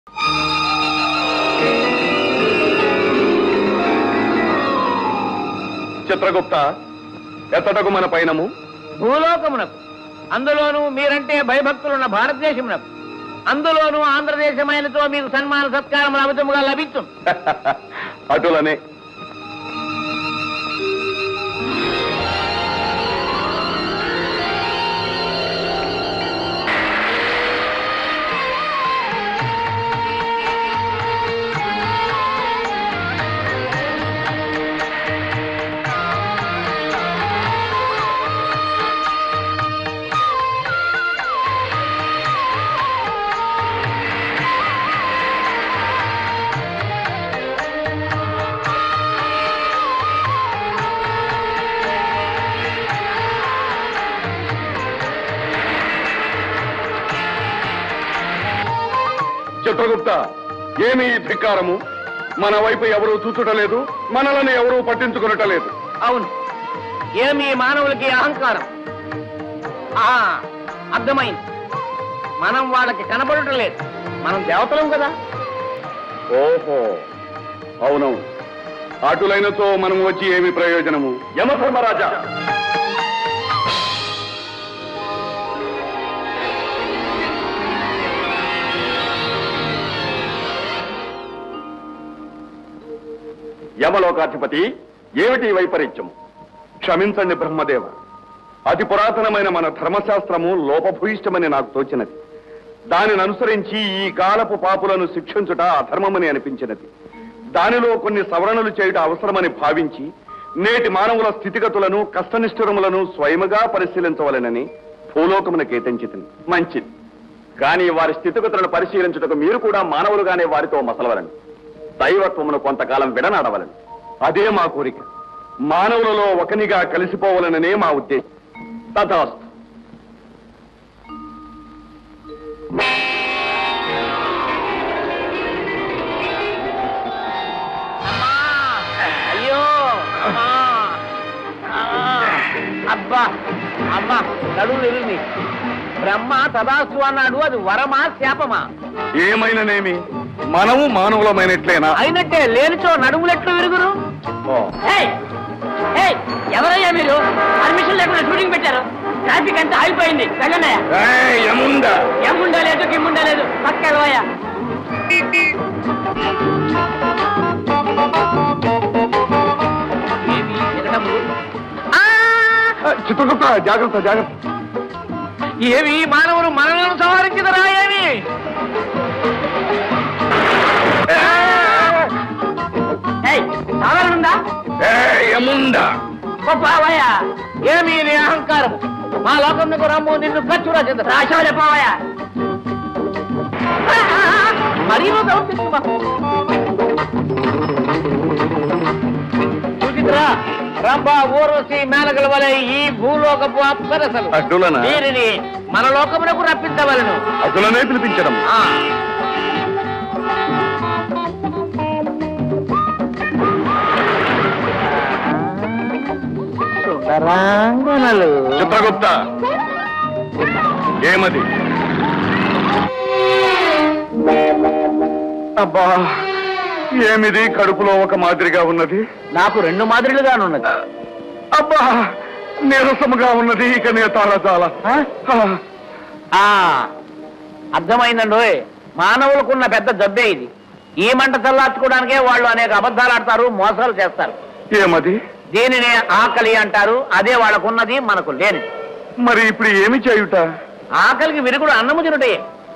చిత్రగుప్త ఎత్తటకు మన పైనము భూలోకమునకు అందులోనూ మీరంటే భయభక్తులున్న భారతదేశమునకు అందులోనూ ఆంధ్రదేశమైనతో మీకు సన్మాన సత్కారములు అమితముగా లభించు అటులనే చిత్రగుప్త ఏమి ఈ ధిక్కారము మన వైపు ఎవరూ చూచుటలేదు మనలను ఎవరూ పట్టించుకునటలేదు అవును ఏమి ఈ మానవులకి అహంకారం ఆ అర్థమైంది మనం వాళ్ళకి కనబడటం లేదు మనం దేవతలం కదా ఓహో అవునవును అటులైనతో మనం వచ్చి ఏమి ప్రయోజనము యమధర్మరాజా యమలోకాధిపతి ఏమిటి ఈ వైపరీత్యం క్షమించండి బ్రహ్మదేవ అతి పురాతనమైన మన ధర్మశాస్త్రము లోపభూయిష్టమని నాకు తోచినది దానిని అనుసరించి ఈ కాలపు పాపులను శిక్షించుట అధర్మమని అనిపించినది దానిలో కొన్ని సవరణలు చేయుట అవసరమని భావించి నేటి మానవుల స్థితిగతులను కష్టనిష్ఠురములను స్వయముగా పరిశీలించవలెనని భూలోకమునకు ఏతించితిని మంచిది కానీ వారి స్థితిగతులను పరిశీలించుటకు మీరు కూడా మానవులుగానే వారితో మసలవలను దైవత్వమును కొంతకాలం విడనాడవలను అదే మా కోరిక మానవులలో ఒకనిగా కలిసిపోవలననే మా ఉద్దేశం తథాస్తు అమ్మా! అయ్యో అమ్మా! ఆ! అబ్బా అమ్మా నడువు ఇరిగింది బ్రహ్మ తదాస్తు అన్నాడు అది వరమా శాపమా ఏమైననేమి మనము మానవులమైనట్లేనా అయినట్టే లేనిచో నడుములెట్లు విరుగురు ఓ, ఎవరయ్యా మీరు పర్మిషన్ లేకుండా షూటింగ్ పెట్టారు ట్రాఫిక్ అంతా ఆగిపోయింది వెళ్ళనయ్య ఏయ్, యముండా ఏముండా లేదు గిమ్ముండా లేదు పక్కయ్యా చిత్రగుప్త జాగ్రత్త జాగ్రత్త ఏవి మానవులు మనలను సంహరించదరా ఏమి సాధారణ ఉందా ఏయ్, యముండా పావయ్య ఏమి నీ అహంకారం మా లోకంలో రమ్ము నిన్ను ఖర్చురా చెంద రాశాలే పావయ్య మరీ నువ్వు ప్రవర్తిస్తున్నా చూసిద్రా రంభ ఊర్వశి మేనగల వలె ఈ భూలోకపు అప్సరసలు అటులనా? వీరిని మన లోకమునకు రప్పించవలను అటులనే పిలిపించడం ఆ. సుందరాంగనలు చిత్రగుప్త ఏమది అబ్బా ఏమిది కడుపులో ఒక మాదిరిగా ఉన్నది నాకు రెండు మాదిరిలుగానున్నది అబ్బా నీరసముగా ఉన్నది ఇక నే తాళ చాలా ఆ అర్థమైందండి మానవులకున్న పెద్ద జబ్బే ఇది ఈ మంట చల్లార్చుకోవడానికే వాళ్ళు అనేక అబద్ధాలు ఆడతారు మోసాలు చేస్తారు ఏమది దీనినే ఆకలి అంటారు అదే వాళ్ళకున్నది మనకు లేనిది మరి ఇప్పుడు ఏమి చేయుట ఆకలికి విరుగుడు అన్నము తినుటే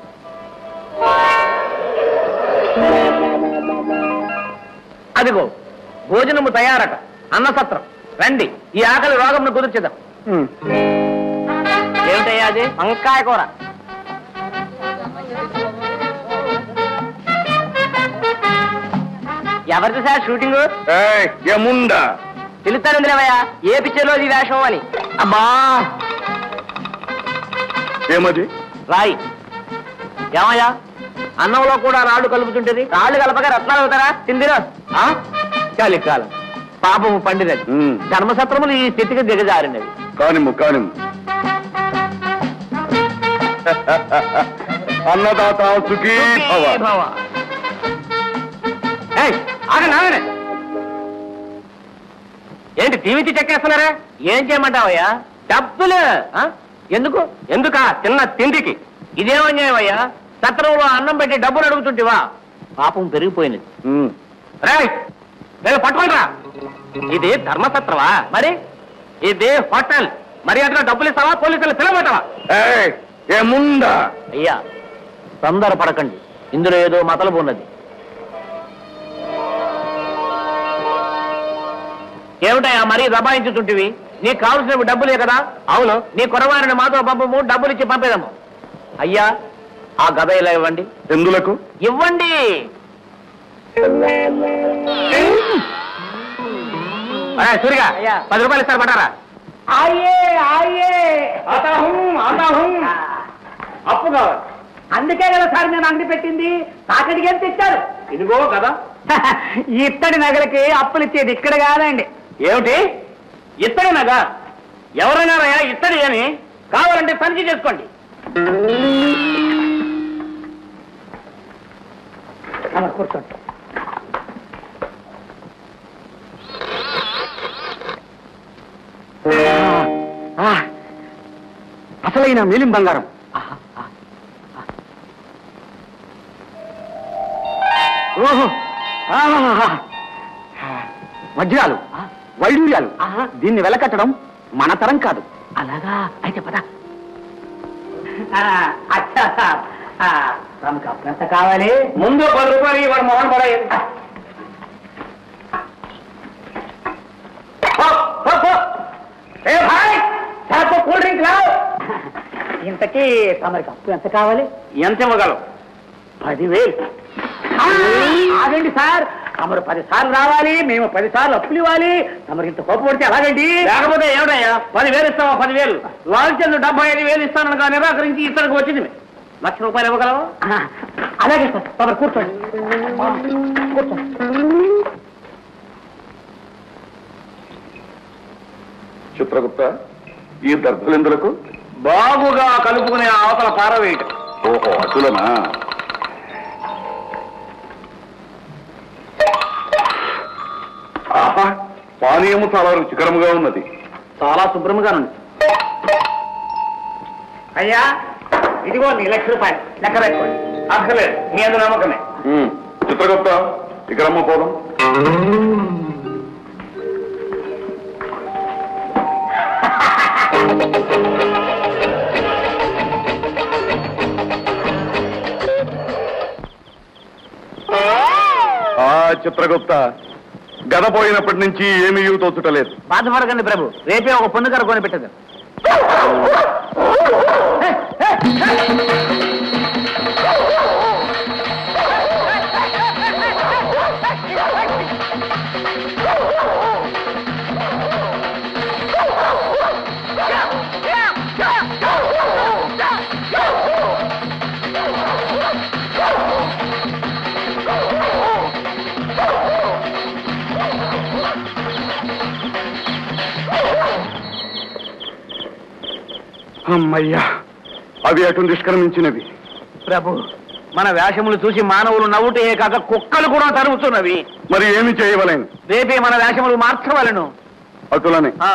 అదిగో భోజనము తయారట అన్నసత్రం రండి ఈ ఆకలి రోగమును కుదుర్చిద్దాం హ్మ్. ఏమిటయ్యా అది వంకాయ కూర ఎవరిది సార్ షూటింగ్ ఏయ్, యముండా పిలుస్తాను ఇంద్రవయ్య ఏ పిక్చర్లో ఈ వేషం అని అబ్బా ఏమది రాయి ఏమయ్యా అన్నంలో కూడా రాళ్ళు కలుపుతుంటది రాళ్ళు కలపక రత్నాలు అవుతారా తిందిరా చలికాలం పాపము పండినది ఉమ్. ధర్మసత్రములు ఈ స్థితికి దిగజారినవి కానిము కానిము అన్నదాత సుఖీ భవ భవ. ఏయ్, ఆగండి ఆగండి ఏంటి టీవీకి చెక్కేస్తున్నారా ఏం చేయమంటావయ్యా డబ్బులు ఆ? ఎందుకు ఎందుకా చిన్న తిండికి ఇదేం అన్యాయం అయ్యా సత్రంలో అన్నం పెట్టి డబ్బులు అడుగుతుంటివా పాపం పెరిగిపోయినది ఉమ్. రైట్ నేను పట్టుకుంటా ఇది ధర్మసత్రవా మరి ఇది హోటల్ మరి అట్లా డబ్బులు ఇస్తావా పోలీసులు పిలవమంటావా ఏయ్, ఏ ముందా అయ్యా తొందర పడకండి ఇందులో ఏదో మతలబు ఉన్నది ఏమిటయ్యా మరీ దబాయించుతుంటివి నీకు కావలసినవి డబ్బులే కదా అవును నీ కురవారిని మాతో పంపము డబ్బులు ఇచ్చి పంపేదము అయ్యా ఆ గద ఇలా ఇవ్వండి ఎందులకు ఇవ్వండి అయ్యా, సూరిగా పది రూపాయలు ఇస్తారు పట్టారా ఆయే ఆయే అప్పు కావాలి అందుకే కదా సార్ నేను అంగడి పెట్టింది తాకడికి ఎంత ఇచ్చారు ఇదిగో కదా ఇత్తడి నగలకి అప్పులు ఇచ్చేది ఇక్కడ కాదండి ఏమిటి ఇత్తడినగా ఎవరైనారయ్యా ఇత్తడి అని కావాలంటే తనిఖీ చేసుకోండి అలా కూర్చోండి ఆ, అసలైన మేలిం బంగారం ఓహో ఆహాహా. వజ్రాలు వైడూర్యాలు దీన్ని వెలకట్టడం మన తరం కాదు అలాగా అయితే పద తమకు అప్పు ఎంత కావాలి ముందు పది రూపాయలు ఇవ్వడు మొహన్ పడేది ఏ భాయ్ చాపు కూల్ డ్రింక్ రావు ఇంతకీ తమరికి అప్పు ఎంత కావాలి ఎంత ఇవ్వగలవు పదివేలు ఆగండి సార్ తమరు పది సార్లు రావాలి మేము పది సార్లు అప్పులు ఇవ్వాలి తమరు ఇంత కోపం పడితే ఎలాగండి లేకపోతే ఏమిటయ్యా పదివేలు ఇస్తావా పదివేలు లాల్చంద్ డెబ్బై ఐదు వేలు ఇస్తానని కానీ నిరాకరించి ఇతనికి వచ్చింది లక్ష రూపాయలు ఇవ్వగలవా ఆ, అలాగే సార్ తమరు కూర్చోండి కూర్చోండి చిత్రగుప్త ఈ దర్భలెందులకు బాగుగా కలుపుకునే అవతల పారవేయటం ఓహో అటులనా ఆహా పానీయము చాలా రుచికరముగా ఉన్నది చాలా శుభ్రంగా ఉంది అయ్యా ఇదిగో నీ లక్ష రూపాయలు లెక్క పెట్టుకోండి అక్కర్లేదు మీ అందు నమ్మకమే ఉమ్. చిత్రగుప్త ఇక్కడ అమ్మ పోదాం ఆ చిత్రగుప్త గద పోయినప్పటి నుంచి ఏమీ తోచుటలేదు బాధపడకండి ప్రభు రేపే ఒక పొన్నుకర కొని పెట్టదు అమ్మయ్యా అవి అటు నిష్క్రమించినవి ప్రభు మన వేషములు చూసి మానవులు నవ్వుటే కాక కుక్కలు కూడా తరుగుతున్నవి మరి ఏమి చేయవలేను రేపే మన వేషములు మార్చవలను అటులనే ఆ.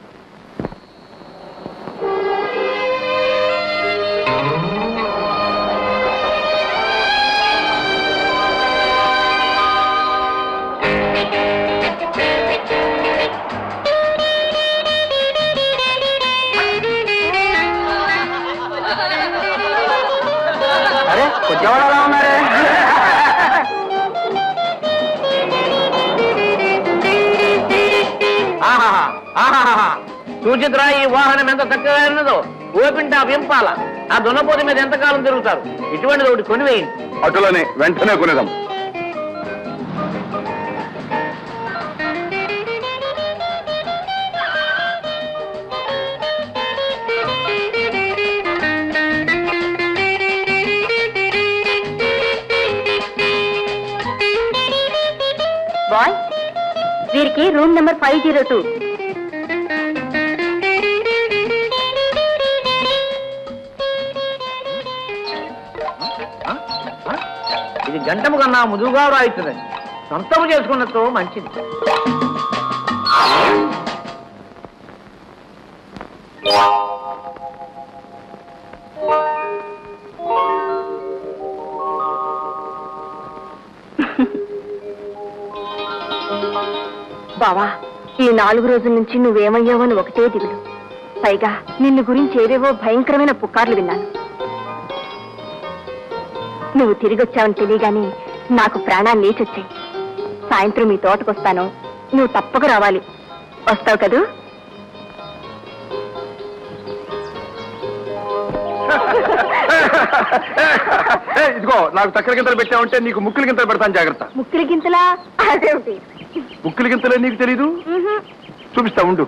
అరే కొంచెం అలా ఉన్నారే ఆహాహా, ఆహాహా. చూచిత్రా ఈ వాహనం ఎంత చక్కగా ఉన్నదో ఓపింటా వింపాల ఆ దున్నపోతి మీద ఎంతకాలం తిరుగుతారు ఇటువంటిది ఒకటి కొనివేయండి అటులనే వెంటనే కొనేదాం బాయ్ వీరికి room number five zero two గంటము కన్నా ముదువుగా వ్రాయితున్నది సొంతము చేసుకున్నతో మంచిది బావా ఈ నాలుగు రోజుల నుంచి నువ్వేమయ్యావని ఒకటే దిగులు పైగా నిన్ను గురించి ఏవేవో భయంకరమైన పుకార్లు విన్నాను నువ్వు తిరిగి వచ్చావని తెలియగానే నాకు ప్రాణాలు లేచొచ్చాయి సాయంత్రం మీ తోటకొస్తాను నువ్వు తప్పక రావాలి వస్తావు కదూ ఏ, ఇదిగో నాకు చక్కెర గింతలు పెట్టావంటే నీకు ముక్కులు గింతలు పెడతాను జాగ్రత్త ముక్కిరి గింతలా అదేమిటి ముక్కులు గింతలే నీకు తెలీదు మ్హూ. చూపిస్తా ఉండు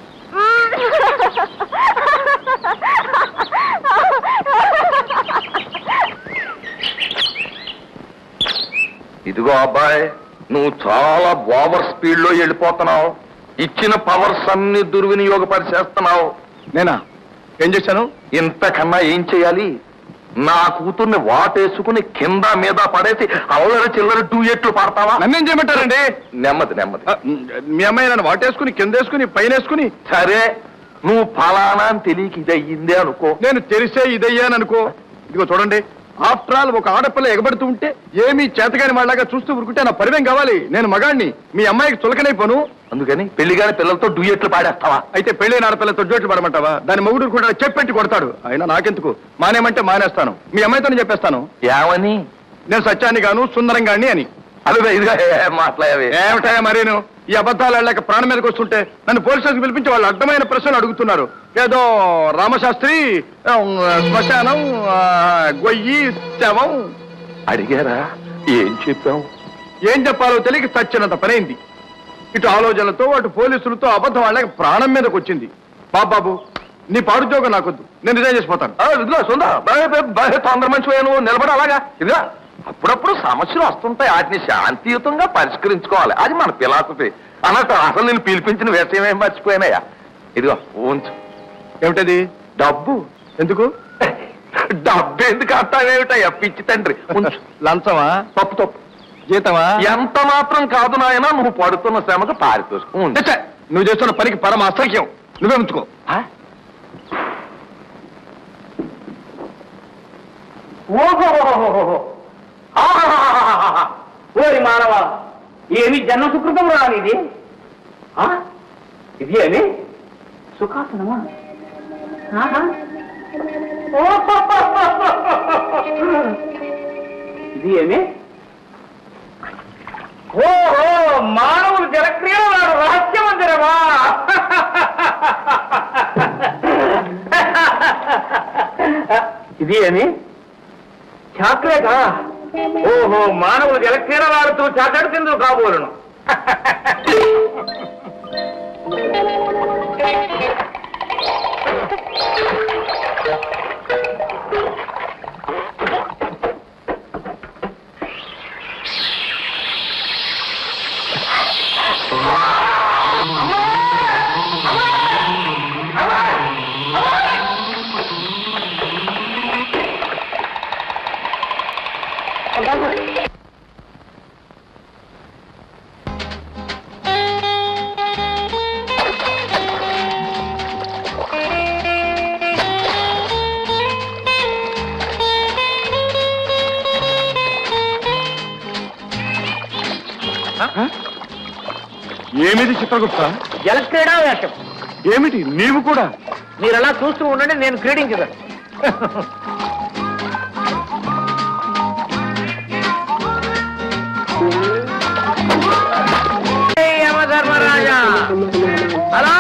ఇదిగో అబ్బాయి నువ్వు చాలా ఓవర్ స్పీడ్ లో వెళ్ళిపోతున్నావు ఇచ్చిన పవర్స్ అన్ని దుర్వినియోగపరిచేస్తున్నావు నేనా ఏం చేశాను ఇంతకన్నా ఏం చేయాలి నా కూతుర్ని వాటేసుకుని కింద మీద పడేసి అల్లరి చిల్లర డూయెట్లు పాడతావా నన్నేం చేయమంటారండి నెమ్మది నెమ్మది ఆ, మీ అమ్మాయి నన్ను వాటేసుకుని కిందేసుకుని పైన వేసుకుని సరే నువ్వు ఫలానా అని తెలియక ఇది అయ్యిందే అనుకో నేను తెలిసే ఇదయ్యాననుకో ఇదిగో చూడండి ఆఫ్టర్ ఆల్ ఒక ఆడపిల్ల ఎగబడుతూ ఉంటే ఏమీ చేతగాని వాళ్ళగా చూస్తూ ఊరుకుంటే నా పరివేం కావాలి నేను మగాణ్ణి మీ అమ్మాయికి చులకనైపోను అందుకని పెళ్లిగాని పిల్లలతో డూయెట్లు పాడేస్తావా అయితే పెళ్ళైన ఆడపిల్లతో జోట్లు పడమంటావా దాని మొగుడు కూడా చెప్పెట్టి కొడతాడు అయినా నాకెందుకు మానేమంటే మానేస్తాను మీ అమ్మాయితో చెప్పేస్తాను ఏమని నేను సత్యాన్ని గాను సుందరం గాని అని అదే ఇదిగా మాట్లాడవే ఏమిటాయా మరీను ఈ అబద్ధాలు వెళ్ళాక ప్రాణం మీదకి వస్తుంటే నన్ను పోలీస్ స్టేషన్ పిలిపించి వాళ్ళు అడ్డమైన ప్రశ్నలు అడుగుతున్నారు ఏదో రామశాస్త్రి ఆ, శ్మశానం ఆ, గొయ్యి శవం అడిగారా ఏం చెప్పావు ఏం చెప్పాలో తెలియక చచ్చినంత పనైంది ఇటు ఆలోచనలతో అటు పోలీసులతో అబద్ధం వాళ్ళకి ప్రాణం మీదకి వచ్చింది బాబాబు నీ పాడుద్యోగం నాకొద్దు నేను రిజైన్ చేసిపోతాను ఆ, ఇదిగో సుందా బాగా తొందర మంచి నువ్వు నిలబడి అలాగా ఇదిగా అప్పుడప్పుడు సమస్యలు వస్తుంటాయి వాటిని శాంతియుతంగా పరిష్కరించుకోవాలి అది మన ఫిలాసఫీ అన్నట్టు అసలు నేను పిలిపించిన విషయం ఏం మర్చిపోయినాయా ఇదిగో ఉంచు ఏమిటది డబ్బు ఎందుకు డబ్బు ఎందుకు అంటావేమిటయ్యా పిచ్చి తండ్రి ఉంచు లంచమా తప్పు తప్పు జీతమా ఎంత మాత్రం కాదు నాయనా నువ్వు పడుతున్న శ్రమకు పారితోషికం ఉంచు. ఛ, నువ్వు చేస్తున్న పనికి పరమ అసఖ్యం నువ్వే ఉంచుకో ఆ? ఓహో ఓరి మానవ ఏమి జన్మ సుకృతం రాని ఇది ఆ? ఇది ఏమి సుఖాసనమా ఆహా. ఇది ఏమి ఓహో మానవులు జలక్రియలు వాడు రహస్య మందిరమా ఇది ఏమి చాక్లెటా ఓహో మానవులు జలక్రీడలాడుతూ చాకటి తిందు కాబోలను ఏమిది చిత్రగుప్త జలక్రీడా వేషం ఏమిటి నీవు కూడా మీరు అలా చూస్తూ ఉండండి నేను క్రీడించగలను యమధర్మరాజా అలా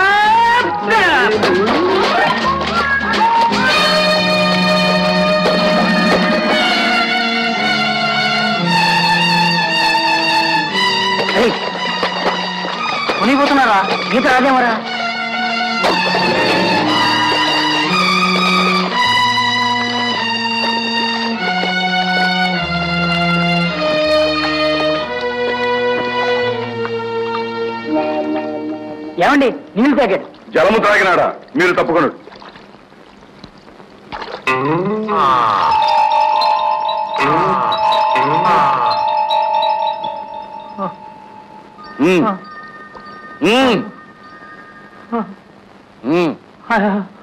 మునిగిపోతున్నారా గీత రాజేమరా ఏమండి నీళ్ళు ప్యాకెట్ జలము తాగినాడా మీరు తప్పుకొనడు ఆ ఉమ్. ఉమ్. ఉమ్. ఆ,